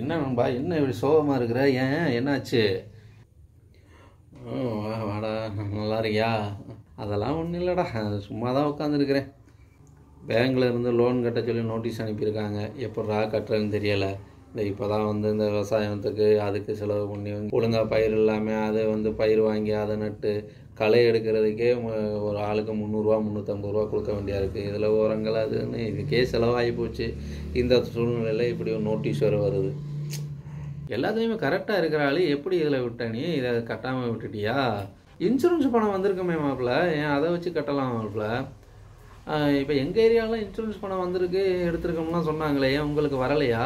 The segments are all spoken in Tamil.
என்ன நண்பா என்ன இப்படி சோகமாக இருக்கிற ஏன் என்னாச்சு ம், வா வாடா நல்லா இருக்கியா அதெல்லாம் ஒன்றும் இல்லைடா சும்மா தான் உட்காந்துருக்கிறேன் பேங்க்ல இருந்து லோன் கட்ட சொல்லி நோட்டீஸ் அனுப்பியிருக்காங்க எப்பட்றா கட்டுறதுன்னு தெரியலை இந்த இப்போ தான் வந்து இந்த விவசாயத்துக்கு அதுக்கு செலவு பண்ணி வந்து ஒழுங்காக பயிர் இல்லாமல் அதை வந்து பயிர் வாங்கி அதை நட்டு களை எடுக்கிறதுக்கே மு- ஒரு ஆளுக்கு முந்நூறுரூவா முந்நூற்றம்பது ரூபா கொடுக்க வேண்டியா இருக்குது இதில் உரங்கள் அதுன்னு இதுக்கே செலவாகி போச்சு இந்த சூழ்நிலையில் இப்படி ஒரு நோட்டீஸ் வேறு வருது எல்லாத்துலேயுமே கரெக்டாக இருக்கிற ஆளு எப்படி இதில் விட்ட நீ இதை கட்டாமல் விட்டுட்டியா இன்சூரன்ஸ் பணம் வந்திருக்குமே மாப்பிள்ள ஏன் அதை வச்சு கட்டலாம் மாப்பிள்ள இப்போ எங்கள் ஏரியாவில் இன்சூரன்ஸ் பணம் வந்திருக்கு எடுத்திருக்கோம்லாம் சொன்னாங்களே ஏன் உங்களுக்கு வரலையா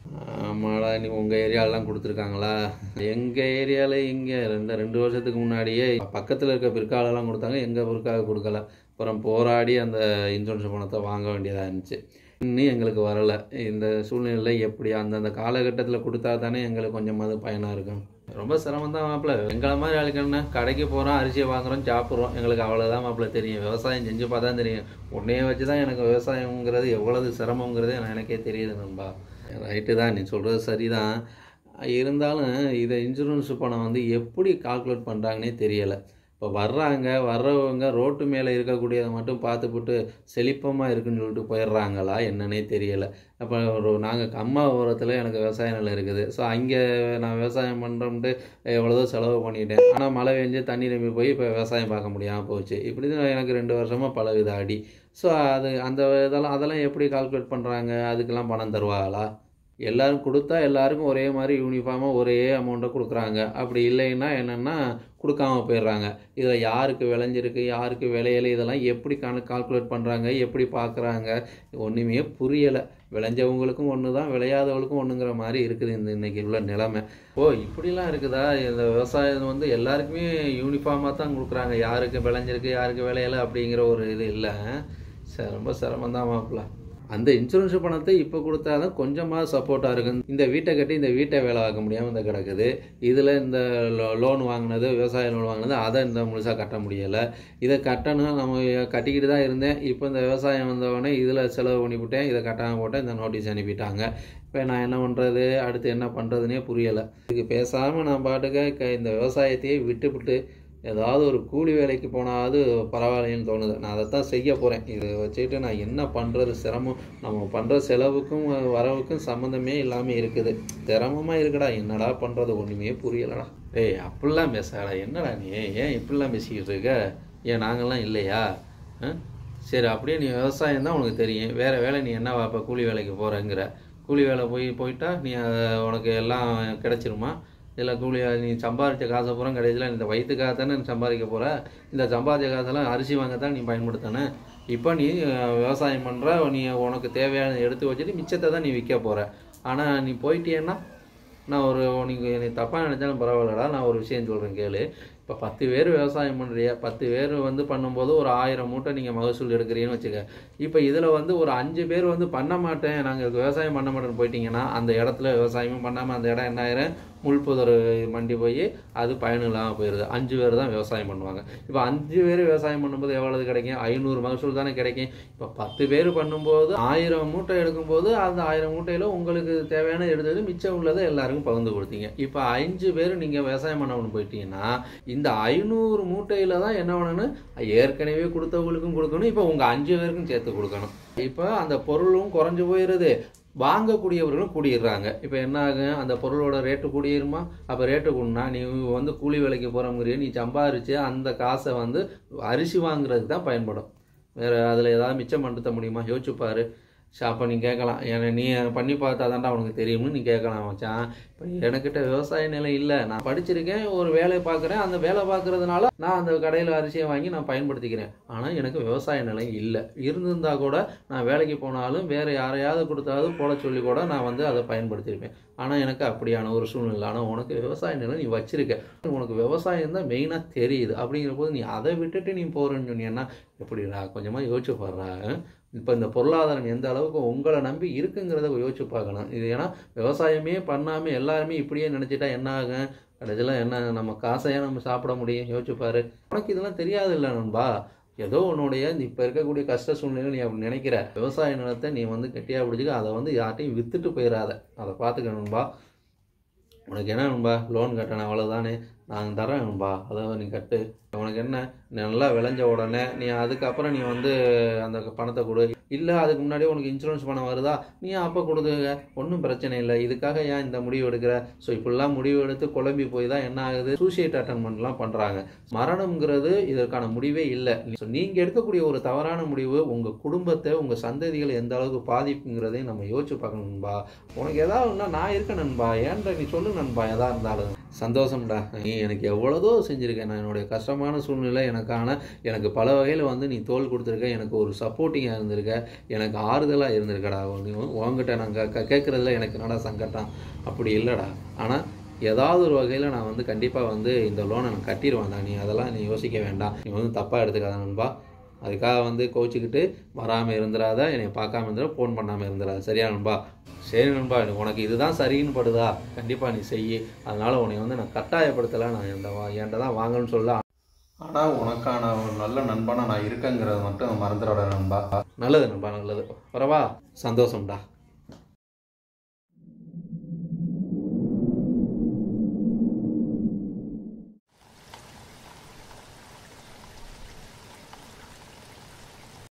ஆமாடா நீ உங்கள் ஏரியாலலாம் கொடுத்துருக்காங்களா எங்கள் ஏரியாவில் இங்கே ரெண்டு ரெண்டு வருஷத்துக்கு முன்னாடியே பக்கத்தில் இருக்க பிற்காலெல்லாம் கொடுத்தாங்க எங்கள் பிற்கால கொடுக்கல அப்புறம் போராடி அந்த இன்சூரன்ஸ் பணத்தை வாங்க வேண்டியதாக இருந்துச்சு இன்னும் எங்களுக்கு வரலை இந்த சூழ்நிலையில் எப்படி அந்தந்த காலகட்டத்தில் கொடுத்தா தானே எங்களுக்கு கொஞ்சமாவது பயனாக இருக்கும் ரொம்ப சிரமம் தான் மாப்பிள்ள எங்களை மாதிரி ஆளுக்கண்ணா கடைக்கு போகிறோம் அரிசியை வாங்குறோம் சாப்பிட்றோம் எங்களுக்கு அவ்வளோதான் மாப்பிள்ள தெரியும் விவசாயம் செஞ்சு பார்த்தா தான் தெரியும் உன்னைய வச்சு தான் எனக்கு விவசாயங்கிறது எவ்வளவு சிரமங்கிறது எனக்கு- எனக்கே தெரியுது நண்பா ரைட்டு தான் நீ சொல்கிறது சரிதான் இருந்தாலும் இதை இன்சூரன்ஸ் பணம் வந்து எப்படி கால்குலேட் பண்ணுறாங்கன்னே தெரியலை இப்போ வர்றாங்க வர்றவங்க ரோட்டு மேலே இருக்கக்கூடியதை மட்டும் பார்த்துப்புட்டு செழிப்பமாக இருக்குன்னு சொல்லிட்டு போயிடுறாங்களா என்னன்னே தெரியலை அப்போ ஒரு நாங்கள் அம்மா ஓரத்தில் எனக்கு விவசாய நிலம் இருக்குது ஸோ அங்கே நான் விவசாயம் பண்ணுறோம்ட்டு எவ்வளோதோ செலவு பண்ணிட்டேன் ஆனால் மழை பெஞ்சு தண்ணி நம்பி போய் இப்போ விவசாயம் பார்க்க முடியாமல் போச்சு இப்படி தான் எனக்கு ரெண்டு வருஷமாக பல வித அடி ஸோ அது அந்த இதெல்லாம் அதெல்லாம் எப்படி கால்குலேட் பண்ணுறாங்க அதுக்கெல்லாம் பணம் தருவாங்களா எல்லாரும் கொடுத்தா எல்லாருக்கும் ஒரே மாதிரி யூனிஃபார்மாக ஒரே அமௌண்ட்டை கொடுக்குறாங்க அப்படி இல்லைன்னா என்னென்னா கொடுக்காம போயிடுறாங்க இதில் யாருக்கு விளைஞ்சிருக்கு யாருக்கு விளையலை இதெல்லாம் எப்படி கணக்கு கால்குலேட் பண்ணுறாங்க எப்படி பார்க்குறாங்க ஒன்றுமே புரியலை விளைஞ்சவங்களுக்கும் ஒன்று தான் விளையாதவங்களுக்கும் ஒன்றுங்கிற மாதிரி இருக்குது இந்த இன்னைக்கு உள்ள நிலைமை ஓ இப்படிலாம் இருக்குதா இந்த விவசாயம் வந்து எல்லாருக்குமே யூனிஃபார்மாக தான் கொடுக்குறாங்க யாருக்கு விளைஞ்சிருக்கு யாருக்கு விளையலை அப்படிங்கிற ஒரு இது இல்லை சரி ரொம்ப சிரமம் தான் மாப்பிள்ள அந்த இன்சூரன்ஸ் பணத்தை இப்போ கொடுத்தா தான் கொஞ்சமாக சப்போர்ட்டாக இருக்கும் இந்த வீட்டை கட்டி இந்த வீட்டை வேலை பார்க்க முடியாமல் இந்த கிடக்குது இதில் இந்த லோன் வாங்கினது விவசாய லோன் வாங்கினது அதை இந்த முழுசாக கட்ட முடியலை இதை கட்டணும் நம்ம கட்டிக்கிட்டு தான் இருந்தேன் இப்போ இந்த விவசாயம் வந்தவொடனே இதில் செலவு பண்ணிவிட்டேன் இதை கட்டாமல் போட்டேன் இந்த நோட்டீஸ் அனுப்பிட்டாங்க இப்போ நான் என்ன பண்ணுறது அடுத்து என்ன பண்ணுறதுனே புரியலை இதுக்கு பேசாமல் நான் பாட்டுக்க க- இந்த விவசாயத்தையே விட்டுவிட்டு ஏதாவது ஒரு கூலி வேலைக்கு போனாவது பரவாயில்லைன்னு தோணுது நான் அதைத்தான் செய்ய போகிறேன் இதை வச்சுக்கிட்டு நான் என்ன பண்ணுறது சிரமம் நம்ம பண்ணுற செலவுக்கும் வரவுக்கும் சம்மந்தமே இல்லாமல் இருக்குது சிரமமாக இருக்குடா என்னடா பண்ணுறது ஒன்றுமே புரியலடா ஏய் அப்படிலாம் பேசாடா என்னடா நீ ஏன் இப்படிலாம் பேசிக்கிட்டு இருக்க ஏன் நாங்கள்லாம் இல்லையா ஆ? சரி அப்படியே நீ விவசாயம் தான் உனக்கு தெரியும் வேறு வேலை நீ என்ன இப்போ கூலி வேலைக்கு போகிறேங்கிற கூலி வேலை போய் போயிட்டா நீ அஹ், உனக்கு எல்லாம் கிடைச்சிருமா இல்லை கூலி நீ சம்பாதிச்ச காசை பூரா கடைசியில் இந்த வயிற்றுக்காக தானே நீ சம்பாதிக்க போகிற இந்த சம்பாதிச்ச காசெல்லாம் அரிசி வாங்க தான் நீ பயன்படுத்தானே இப்போ நீ அஹ், விவசாயம் பண்ணுற நீ உனக்கு தேவையான எடுத்து வச்சுட்டு மிச்சத்தை தான் நீ விற்க போகிற ஆனால் நீ போயிட்டேன்னா நான் ஒரு நீங்க நீ தப்பாக நினச்சாலும் பரவாயில்லடா நான் ஒரு விஷயம் சொல்கிறேன் கேளு இப்போ பத்து பேர் விவசாயம் பண்ணுறியா பத்து பேர் வந்து பண்ணும்போது ஒரு ஆயிரம் மூட்டை நீங்கள் மகசூல் எடுக்கிறீங்கன்னு வச்சுக்க இப்போ இதில் வந்து ஒரு அஞ்சு பேர் வந்து பண்ண மாட்டேன் நாங்கள் விவசாயம் பண்ண மாட்டேன்னு போயிட்டீங்கன்னா அந்த இடத்துல விவசாயமும் பண்ணாமல் அந்த இடம் என்ன ஆயிரும் முள்புதர் மண்டி போய் அது பயன் இல்லாமல் போயிடுது அஞ்சு பேர் தான் விவசாயம் பண்ணுவாங்க இப்போ அஞ்சு பேர் விவசாயம் பண்ணும்போது எவ்வளவு கிடைக்கும் ஐநூறு மகசூல் தானே கிடைக்கும் இப்போ பத்து பேர் பண்ணும்போது ஆயிரம் மூட்டை எடுக்கும்போது அந்த ஆயிரம் மூட்டையில் உங்களுக்கு தேவையான எடுத்தது மிச்சம் உள்ளதை எல்லாருக்கும் பகிர்ந்து கொடுத்தீங்க இப்போ அஞ்சு பேர் நீங்கள் விவசாயம் பண்ணணும்னு போயிட்டீங்கன்னா இந்த ஐநூறு மூட்டையில தான் என்ன பண்ணணும் ஏற்கனவே கொடுத்தவங்களுக்கும் கொடுக்கணும் இப்போ உங்கள் அஞ்சு பேருக்கும் சேர்த்து கொடுக்கணும் இப்போ அந்த பொருளும் குறைஞ்சு போயிடுது வாங்கக்கூடியவர்களும் கூடிடுறாங்க இப்போ என்ன ஆகும் அந்த பொருளோட ரேட்டு கூடிருமா அப்போ ரேட்டு கூடனா நீ வந்து கூலி வேலைக்கு போகிறவங்கிறிய நீ சம்பாரிச்சு அந்த காசை வந்து அரிசி வாங்குறதுக்கு தான் பயன்படும் வேறு அதில் ஏதாவது மிச்சம் பண்ணுத்த முடியுமா யோசிச்சு பாரு சரி, அப்போ நீ கேட்கலாம் ஏன்னா நீ பண்ணி பார்த்தா தான்டா உனக்கு தெரியும்னு நீ கேட்கலாம் மச்சான் இப்போ எனக்கிட்ட விவசாய நிலம் இல்லை நான் படிச்சிருக்கேன் ஒரு வேலையை பார்க்குறேன் அந்த வேலை பார்க்கறதுனால நான் அந்த கடையில் அரிசியை வாங்கி நான் பயன்படுத்திக்கிறேன் ஆனால் எனக்கு விவசாய நிலம் இல்லை இருந்திருந்தா கூட நான் வேலைக்கு போனாலும் வேறு யாரையாவது கொடுத்தாவது போட சொல்லி கூட நான் வந்து அதை பயன்படுத்தியிருப்பேன் ஆனால் எனக்கு அப்படியான ஒரு சூழ்நிலை ஆனால் உனக்கு விவசாய நிலம் நீ வச்சிருக்க உனக்கு விவசாயம் தான் மெயினாக தெரியுது அப்படிங்கிற போது நீ அதை விட்டுட்டு நீ போகிறேன்னு சொன்னீங்கன்னா எப்படிடா கொஞ்சமாக யோசிச்சு பாடுறா இப்போ இந்த பொருளாதாரம் எந்த அளவுக்கு உங்களை நம்பி இருக்குங்கிறத யோசிச்சு பார்க்கணும் இது ஏன்னா விவசாயமே பண்ணாமல் எல்லாருமே இப்படியே நினச்சிட்டா என்ன ஆகும் கடைசியில் என்ன நம்ம காசையா நம்ம சாப்பிட முடியும் யோசிச்சு பாரு உனக்கு இதெல்லாம் தெரியாது இல்லை நண்பா ஏதோ உன்னுடைய இப்போ இருக்கக்கூடிய கஷ்ட சூழ்நிலை நீ அப்படி நினைக்கிற விவசாய நிலத்தை நீ வந்து கெட்டியாக பிடிச்சிக்க அதை வந்து யார்ட்டையும் வித்துட்டு போயிடாத அதை பார்த்துக்கணும்பா உனக்கு என்ன நண்பா லோன் கட்டணும் அவ்வளோதானே நான் தரேன் நண்பா அதை நீ கட்டு உனக்கு என்ன நல்லா விளைஞ்ச உடனே நீ அதுக்கப்புறம் நீ வந்து அந்த பணத்தை கொடு இல்லை அதுக்கு முன்னாடியே உனக்கு இன்சூரன்ஸ் பணம் வருதா நீ அப்போ கொடுத்துங்க ஒன்றும் பிரச்சனை இல்லை இதுக்காக ஏன் இந்த முடிவு எடுக்கிற ஸோ இப்படிலாம் முடிவு எடுத்து குழம்பி போய் தான் என்ன ஆகுது சூசைட் அட்டன்மெண்ட்லாம் பண்ணுறாங்க மரணம்ங்கிறது இதற்கான முடிவே இல்லை ஸோ நீங்கள் எடுக்கக்கூடிய ஒரு தவறான முடிவு உங்கள் குடும்பத்தை உங்கள் சந்ததிகளை எந்த அளவுக்கு பாதிப்புங்கிறதையும் நம்ம யோசிச்சு பார்க்கணும் நண்பா உனக்கு ஏதாவதுன்னா நான் இருக்கேன் நண்பா ஏன்டா நீ சொல்லு நண்பா எதா இருந்தாலும் சந்தோஷம்டா நீ எனக்கு எவ்வளோதோ செஞ்சுருக்கேன் நான் என்னுடைய கஷ்டமான சூழ்நிலை எனக்கான எனக்கு பல வகையில் வந்து நீ தோல் கொடுத்துருக்க எனக்கு ஒரு சப்போர்ட்டிங்காக இருந்திருக்க எனக்கு ஆறுதலாக இருந்திருக்கடா நீ உங்ககிட்ட நான் கே கேட்குறதுல எனக்கு என்னடா சங்கட்டம் அப்படி இல்லைடா ஆனால் ஏதாவது ஒரு வகையில் நான் வந்து கண்டிப்பாக வந்து இந்த லோனை நான் கட்டிடுவேன் தான் நீ அதெல்லாம் நீ யோசிக்க வேண்டாம் நீ வந்து தப்பாக எடுத்துக்காத நண்பா அதுக்காக வந்து கோச்சிக்கிட்டு வராமல் இருந்துடாத என்னை பார்க்காம இருந்துட ஃபோன் பண்ணாமல் இருந்துடாத சரியா நண்பா சரி நண்பா எனக்கு உனக்கு இதுதான் சரின்னு படுதா கண்டிப்பாக நீ செய் அதனால் உன்னை வந்து நான் கட்டாயப்படுத்தலை நான் இந்த வா என்கிட்ட தான் வாங்கன்னு சொல்ல ஆனால் உனக்கான ஒரு நல்ல நண்பனா நான் இருக்கேங்கிறத மட்டும் மறந்துடாத நண்பா நல்லது நண்பா நல்லது வரவா சந்தோஷம்டா